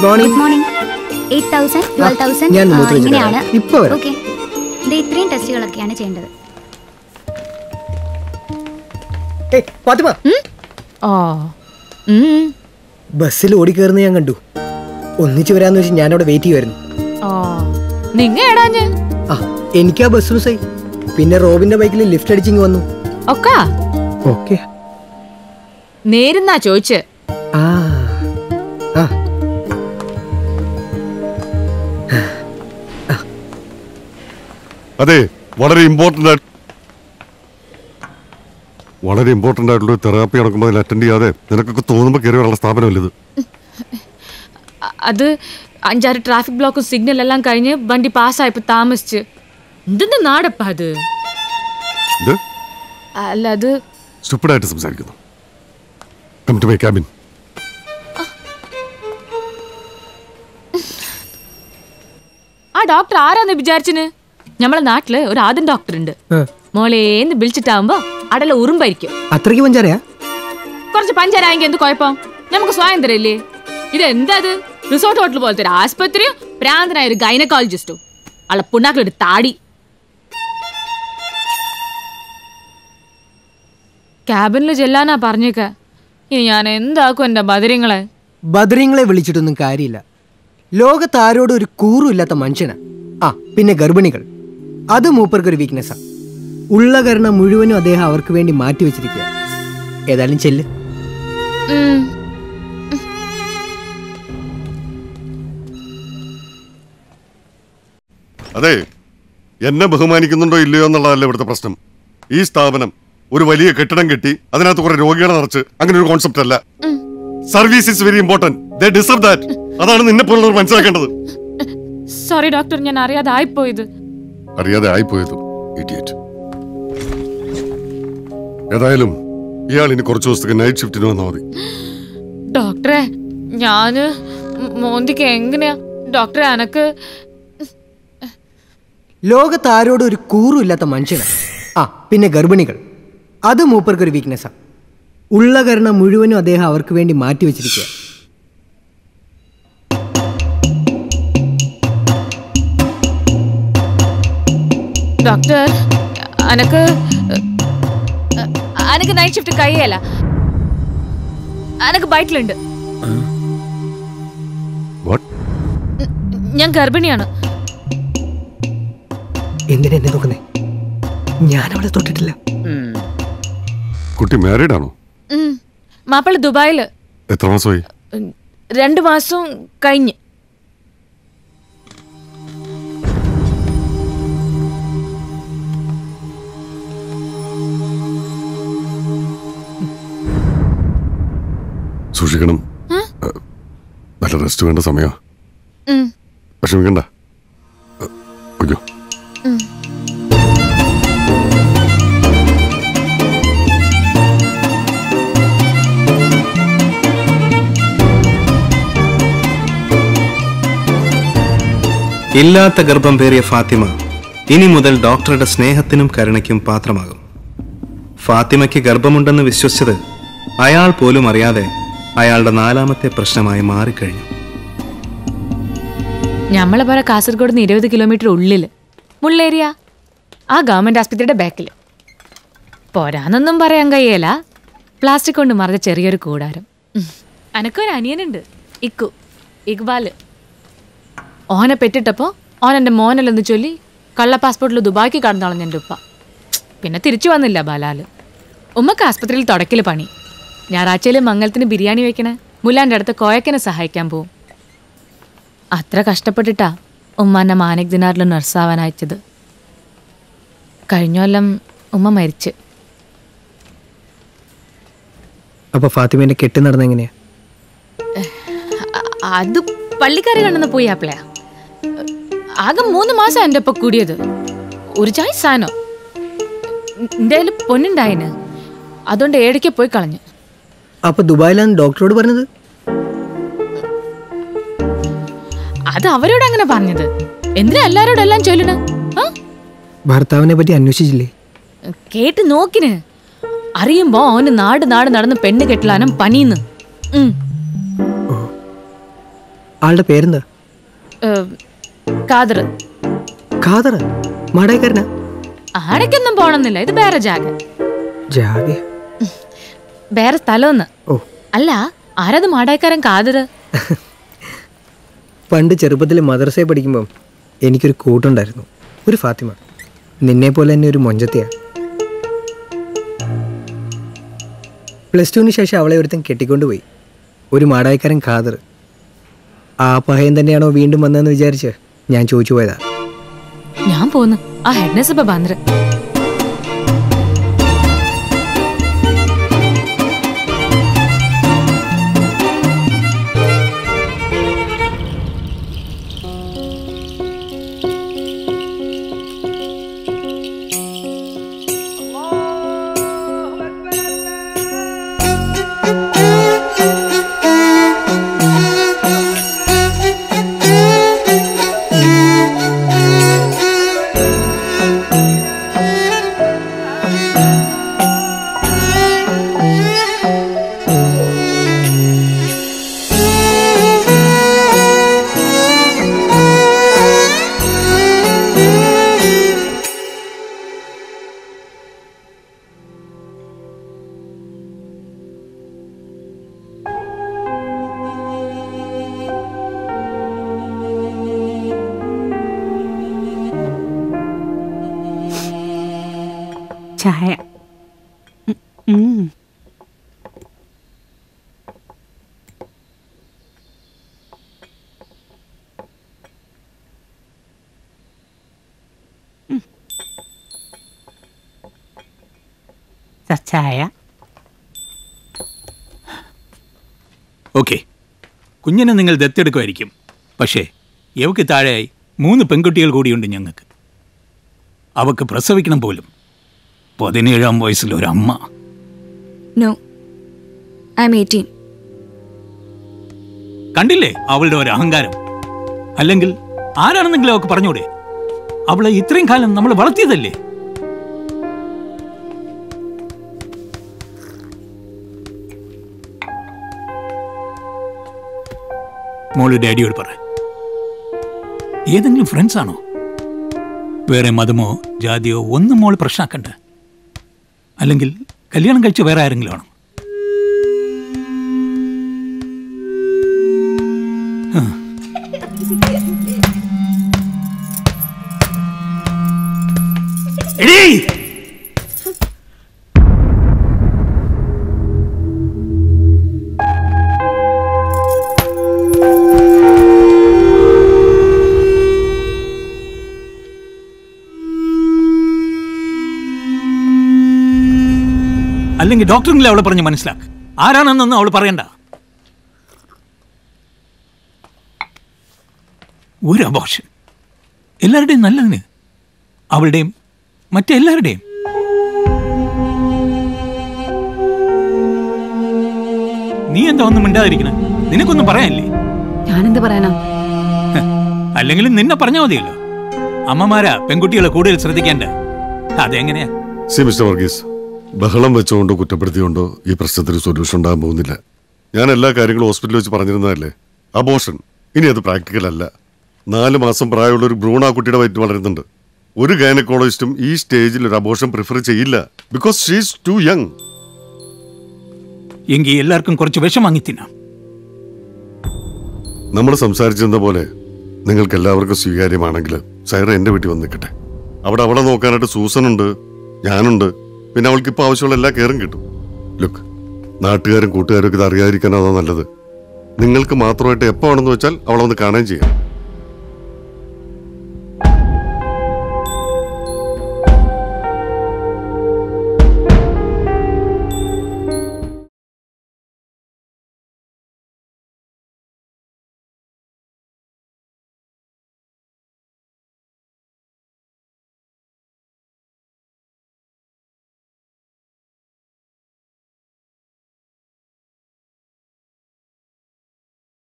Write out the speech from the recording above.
Morning good morning eight thousand twelve thousand ഞാൻ മൂത്ത് വെച്ചിട്ട് ഇങ്ങനെയാണ് വരാം. ഇപ്പൊ വരാം. ഓക്കെ ഇത് ഇത്രയും ടെസ്റ്റുകളൊക്കെയാണ് ചെയ്യേണ്ടത് ഏയ് ഫാത്തിമ ഓ ഉം. ബസ്സിൽ ഓടിക്കയറുന്ന ഞാൻ കണ്ടു ഒന്നിച്ച് വരാന്ന് വെച്ച് ഞാൻ അവിടെ വെയിറ്റ് ചെയ്യുമായിരുന്നു ഓ നിങ്ങ എടാഞ്ഞ് ആ എനിക്കാ ബസ് മിസ്സായി പിന്നെ റോബിന്റെ ബൈക്കിൽ ലിഫ്റ്റ് അടിച്ചിങ് വന്നു ഒക്ക ഓക്കെ നേരുന്നാ ചോദിച്ച് ആ ആ അതെ വളരെ ഇമ്പോർട്ടൻ്റ് ആയിട്ട് വളരെ ഇമ്പോർട്ടൻ്റ് ആയിട്ടുള്ള തെറാപ്പി നടക്കുമ്പോൾ അതിൽ അറ്റൻഡ് ചെയ്യാതെ നിനക്കൊക്കെ തോന്നുമ്പോൾ കയറി വരാനുള്ള സ്ഥാപനമല്ല ഇത് അ- അത് അഞ്ചാറ് ട്രാഫിക് ബ്ലോക്കും സിഗ്നൽ എല്ലാം കഴിഞ്ഞ് വണ്ടി പാസ്സായപ്പോ താമസിച്ച് എന്തെന്ന് നാടപ്പാ അത് ഇത് അല്ല അത് സ്റ്റുപ്പിഡായിട്ട് സംസാരിക്കുന്നു കം ടു മൈ ക്യാബിൻ ആ ഡോക്ടർ ആരാന്ന് വിചാരിച്ചിന് നമ്മളെ നാട്ടില് ഒരു ആദ്യം ഡോക്ടർ ഉണ്ട് ആ. മോളേന്ന് വിളിച്ചിട്ടാവുമ്പോ അടല ഉറുമ്പായിരിക്കും അത്രയ്ക്ക് പഞ്ചാരയാ കുറച്ച് പഞ്ചാരായെങ്കിൽ എന്ത് കുഴപ്പം നമുക്ക് സ്വാതന്ത്ര്യം ഇല്ലേ ഇത് എന്താ ഇത് റിസോർട്ട് ഹോട്ടൽ പോലത്തെ ഒരു ആസ്പത്രിയും പ്രാന്തനായ ഒരു ഗൈനക്കോളജിസ്റ്റും ആളെ പുണ്ണാക്കളൊരു താടി ക്യാബിനിൽ ചെല്ലാനാ പറഞ്ഞേക്ക ഇനി ഞാൻ എന്താക്കും എന്റെ ബദരിങ്ങളെ ബദറിങ്ങളെ വിളിച്ചിട്ടൊന്നും കാര്യമില്ല ലോകത്ത് ആരോടും ഒരു കൂറും ഇല്ലാത്ത മനുഷ്യനാ ആ പിന്നെ ഗർഭിണികൾ അത് മൂപ്പർക്കൊരു വീക്ക്നെസ്സാ ഉള്ള കരുണ മുഴുവനും അദ്ദേഹം അവർക്ക് വേണ്ടി മാറ്റി വെച്ചിരിക്കുക ഏതായാലും ചെല്ല് ഉം. അതെ എന്നെ ബഹുമാനിക്കുന്നുണ്ടോ ഇല്ലയോ എന്നുള്ളതല്ല ഇവിടുത്തെ പ്രശ്നം ഈ സ്ഥാപനം ഒരു വലിയ കെട്ടിടം കെട്ടി അതിനകത്ത് കുറെ രോഗികളെ നിറച്ച് അങ്ങനെ ഒരു കോൺസെപ്റ്റ് അല്ല service is very important they deserve that അതാണ് നിന്നെ പോലുള്ളവർ മനസ്സിലാക്കേണ്ടത് സോറി ഡോക്ടർ ഞാൻ അറിയാതെ ആയിപ്പോയത് അറിയാതെ ആയിപ്പോയത് ഇഡിയറ്റ് ഏതായാലും ഇയാൾ ഇനി കുറച്ച് ദിവസത്തേക്ക് നൈറ്റ് ഷിഫ്റ്റിന് വന്നാൽ മതി ഡോക്ടറെ ഞാന് മോന്തിക്ക് എങ്ങനെയാ ഡോക്ടറെ എനക്ക് ലോകത്ത് ആരോടും ഒരു കൂറും ഇല്ലാത്ത മനുഷ്യനാ ആ പിന്നെ ഗർഭിണികൾ അത് മൂപ്പർക്കൊരു വീക്ക്നെസ്സാ ഉള്ള കരുണ മുഴുവനും അദ്ദേഹം അവർക്ക് വേണ്ടി മാറ്റി വെച്ചിരിക്കുക ഡോക്ടർ അനക്ക് അനക്ക് നൈറ്റ് ഷിഫ്റ്റ് കഴിയല്ല അനക്ക് ബൈക്കിലുണ്ട് വാട്ട് ഞാൻ ഗർഭിണിയാണ് എന്തിനാ എന്നെ നോക്കുന്നേ ഞാൻ അവളെ തൊട്ടിട്ടില്ല കുട്ടി മാരീഡ് ആണോ ഉം. മാപ്പിള ദുബായില് എത്ര മാസമായി ഉം, രണ്ട് മാസം കഴിഞ്ഞ് സൂക്ഷിക്കണം ഏ, നല്ല റെസ്റ്റ് വേണ്ട സമയമാ ഉം. വിഷമിക്കണ്ട ഏ, അയ്യോ ഇല്ലാത്ത ഗർഭം പേറിയ ഫാത്തിമ ഇനി മുതൽ ഡോക്ടറുടെ സ്നേഹത്തിനും കരുണയ്ക്കും പാത്രമാകും ഫാത്തിമയ്ക്ക് ഗർഭമുണ്ടെന്ന് വിശ്വസിച്ചത് അയാൾ പോലും അറിയാതെ അയാളുടെ നാലാമത്തെ പ്രശ്നമായി മാറിക്കഴിഞ്ഞു ഞമ്മളെ പോലെ കാസർഗോഡ് നിന്ന് ഇരുപത് കിലോമീറ്റർ ഉള്ളില് മുള്ളേരിയ ആ ഗവൺമെന്റ് ആസ്പത്രിയുടെ ബാക്കിൽ പോരാന്നൊന്നും പറയാൻ കഴിയല പ്ലാസ്റ്റിക് കൊണ്ട് മറച്ച ചെറിയൊരു കൂടാരം ഉം. അനക്കൊരു അനിയനുണ്ട് ഇക്കു ഇക്ബാല് ഓനെ പെറ്റിട്ടപ്പോൾ ഓൻ എൻ്റെ മോനല്ലെന്ന് ചൊല്ലി കള്ള പാസ്പോർട്ടിൽ ദുബായ്ക്ക് കടന്നു കളഞ്ഞ എൻ്റെ ഉപ്പ പിന്നെ തിരിച്ചു വന്നില്ല ബാലാല് ഉമ്മക്ക് ആസ്പത്രിയിൽ തുടക്കിൽ പണി ഞായറാഴ്ചയിൽ മംഗലത്തിന് ബിരിയാണി വെക്കണേ മുല്ലാൻ്റെ അടുത്ത് കോയക്കനെ സഹായിക്കാൻ പോവും അത്ര കഷ്ടപ്പെട്ടിട്ടാ ഉമ്മ എന്നെ മാനിക് ദിനാറിൽ നഴ്സാവാൻ അയച്ചത് കഴിഞ്ഞ കൊല്ലം ഉമ്മ മരിച്ച് അപ്പൊ ഫാത്തിമേന്റെ കെട്ടി നടന്ന എങ്ങനെയാ അ- അത് പള്ളിക്കാരെ കണ്ടെന്ന് പോയി ആപ്പിളയാ ആകെ മൂന്ന് മാസം എൻ്റെ ഒപ്പം കൂടിയത് ഒരു ചായ സാധനം എൻ്റെ കയ്യിൽ പൊന്നുണ്ടായിന് അതുകൊണ്ട് ഏടയ്ക്ക് പോയി കളഞ്ഞു അപ്പൊ ദുബായിലാണ് ഡോക്ടറോട് പറഞ്ഞത് അത് അവരോട് അങ്ങനെ പറഞ്ഞത് എന്തിനാ എല്ലാരോടും എല്ലാം ചൊല്ലണ് ആ ഭർത്താവിനെ പറ്റി അന്വേഷിച്ചില്ലേ കേട്ട് നോക്കിന് അറിയുമ്പോ അവന് നാട് നാട് നടന്ന് പെണ്ണ് കെട്ടലാനും പണിന്ന് ഉം ആളുടെ പേരെന്താ കാതർ ഖാദർ മാടേക്കാരനാ ആടയ്ക്കൊന്നും പോണമെന്നില്ല ഇത് വേറെ ജാഗ ജാഗ വേറെ സ്ഥലമൊന്ന് ഓ അല്ല ആരത് മാടായക്കാരൻ കാതർ പണ്ട് ചെറുപ്പത്തിൽ മദ്രസയിൽ പഠിക്കുമ്പം എനിക്കൊരു കൂട്ടുണ്ടായിരുന്നു ഒരു ഫാത്തിമ നിന്നെ പോലെ തന്നെ ഒരു മൊഞ്ചത്തിയാ പ്ലസ് ടുവിന് ശേഷം അവളെ ഒരുത്തൻ കെട്ടിക്കൊണ്ടുപോയി ഒരു മാടായക്കാരൻ ഖാദർ ആ പഹയൻ തന്നെയാണോ വീണ്ടും വന്നതെന്ന് വിചാരിച്ച് ഞാൻ ചോദിച്ചു പോയതാ ഞാൻ പോന്നു ആ ഹെഡ്നെസ് ഇപ്പൊ ബന്ദ്ര ചായ ഉം, ഉം. ഉം. സർ, ചായ ഓക്കെ കുഞ്ഞിനെ നിങ്ങൾ ദത്തെടുക്കുമായിരിക്കും പക്ഷേ ഇവക്ക് താഴെയായി മൂന്ന് പെൺകുട്ടികൾ കൂടിയുണ്ട് ഞങ്ങൾക്ക് അവക്ക് പ്രസവിക്കണം പോലും പതിനേഴാം വയസ്സിൽ ഒരു അമ്മ നോ ഐ എം എയ്റ്റീൻ കണ്ടില്ലേ അവളുടെ ഒരു അഹങ്കാരം അല്ലെങ്കിൽ ആരാണെന്നെങ്കിലും അവക്ക് പറഞ്ഞൂടെ അവളെ ഇത്രയും കാലം നമ്മൾ വളർത്തിയതല്ലേ മോള് ഡാഡിയോട് പറ ഏതെങ്കിലും ഫ്രണ്ട്സ് ആണോ വേറെ മതമോ ജാതിയോ ഒന്നും മോള് പ്രശ്നമാക്കണ്ട അല്ലെങ്കിൽ കല്യാണം കഴിച്ച വേറെ ആരെങ്കിലും ആണോ എടീ! അല്ലെങ്കിൽ ഡോക്ടറിനെ അവളെ പറഞ്ഞ് മനസ്സിലാക്ക് ആരാണെന്നൊന്നും അവൾ പറയണ്ട ഒരു അബോഷൻ എല്ലാവരുടെയും നല്ലതിന് അവളുടെയും മറ്റെല്ലാവരുടെയും നീ എന്താ ഒന്നും മിണ്ടാതിരിക്കണേ നിനക്കൊന്നും പറയാനില്ലേ ഞാനെന്ത് പറയാനാ അല്ലെങ്കിൽ നിന്നെ പറഞ്ഞാൽ മതിയല്ലോ അമ്മമാരാ പെൺകുട്ടികളെ കൂടുതൽ ശ്രദ്ധിക്കേണ്ട അതെങ്ങനെയാ സി മിസ്റ്റർ വർഗീസ് ബഹളം വെച്ചുകൊണ്ടോ കുറ്റപ്പെടുത്തിയോണ്ടോ ഈ പ്രശ്നത്തിന് സൊല്യൂഷൻ ഉണ്ടാകാൻ പോകുന്നില്ല ഞാൻ എല്ലാ കാര്യങ്ങളും ഹോസ്പിറ്റലിൽ വെച്ച് പറഞ്ഞിരുന്നതല്ലേ അബോഷൻ ഇനി അത് പ്രാക്ടിക്കൽ അല്ല നാല് മാസം പ്രായമുള്ള ഒരു ഭ്രൂണ ആ കുട്ടിയുടെ വയറ്റ് വളരുന്നുണ്ട് ഒരു ഗൈനക്കോളജിസ്റ്റും ഈ സ്റ്റേജിൽ ഒരു അബോഷൻ പ്രിഫർ ചെയ്യില്ല ബിക്കോസ് ഷീസ് ടു യങ് എങ്കിൽ എല്ലാവർക്കും കുറച്ച് വിഷം വാങ്ങി തിന്നാം നമ്മൾ സംസാരിച്ചിരുന്ന പോലെ നിങ്ങൾക്ക് എല്ലാവർക്കും സ്വീകാര്യമാണെങ്കിൽ സൈറ എന്റെ വീട്ടിൽ വന്ന് നിൽക്കട്ടെ അവിടെ അവളെ നോക്കാനായിട്ട് സൂസൻ ഉണ്ട് ഞാനുണ്ട് പിന്നെ അവൾക്ക് ഇപ്പോൾ ആവശ്യമുള്ള എല്ലാ കെയറും കിട്ടും ലുക്ക് നാട്ടുകാരും കൂട്ടുകാരും ഒക്കെ ഇത് അറിയാതിരിക്കാൻ അതാ നല്ലത് നിങ്ങൾക്ക് മാത്രമായിട്ട് എപ്പോൾ ആണെന്ന് വെച്ചാൽ അവളെ ഒന്ന് കാണുകയും ചെയ്യാം